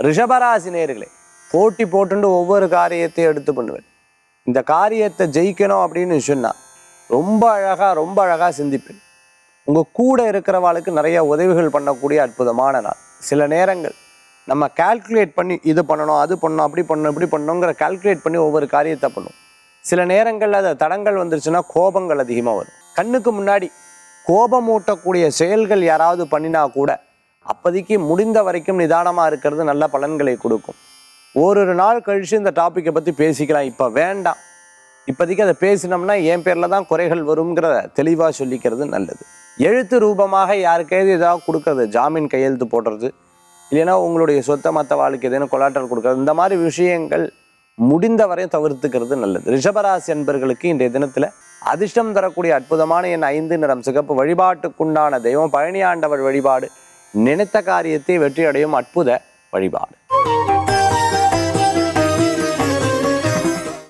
ரிஷபராசி நேர்களே போட்டி போட்டுண்டு ஒவ்வொரு காரியத்தையும் எடுத்து பண்ணுவேன் இந்த காரியத்தை ஜெயிக்கணும் அப்படின்னு சொன்னா ரொம்ப அழகா ரொம்ப அழகா சிந்திப்பேன் உங்க கூட இருக்கிறவாளுக்கு நிறைய உதவிகள் பண்ணக்கூடிய அற்புதமான நாள் சில நேரங்கள் நம்ம கால்குலேட் பண்ணி இது பண்ணணும் அது பண்ணணும் அப்படி பண்ணணும் இப்படி பண்ணணுங்கிற கால்குலேட் பண்ணி ஒவ்வொரு காரியத்தை பண்ணும் சில நேரங்களில் அது தடங்கள் வந்துருச்சுன்னா கோபங்கள் அதிகமாக வரும் கண்ணுக்கு முன்னாடி கோபம் ஊட்டக்கூடிய செயல்கள் யாராவது பண்ணினா கூட அப்போதைக்கு முடிந்த வரைக்கும் நிதானமாக இருக்கிறது நல்ல பலன்களை கொடுக்கும் ஓரொரு நாள் கழித்து இந்த டாப்பிக்கை பற்றி பேசிக்கலாம் இப்போ வேண்டாம் இப்போதைக்கு அதை பேசினோம்னா என் பேரில் தான் குறைகள் வருங்கிற தெளிவாக சொல்லிக்கிறது நல்லது எழுத்து ரூபமாக யாருக்காவது ஏதாவது கொடுக்கறது ஜாமீன் கையெழுத்து போடுறது இல்லைன்னா உங்களுடைய சொத்தை மற்ற வாழ்க்கை ஏதேனும் கொலாட்டல் கொடுக்கறது இந்த மாதிரி விஷயங்கள் முடிந்த வரையும் தவிர்த்துக்கிறது நல்லது ரிஷபராசி அன்பர்களுக்கு இன்றைய தினத்தில் அதிர்ஷ்டம் தரக்கூடிய அற்புதமான என் ஐந்து நிறம் சிகப்பு வழிபாட்டுக்குண்டான தெய்வம் பழனி ஆண்டவர் வழிபாடு நினைத்த காரியத்தை வெற்றி அடையும் அற்புத வழிபாடு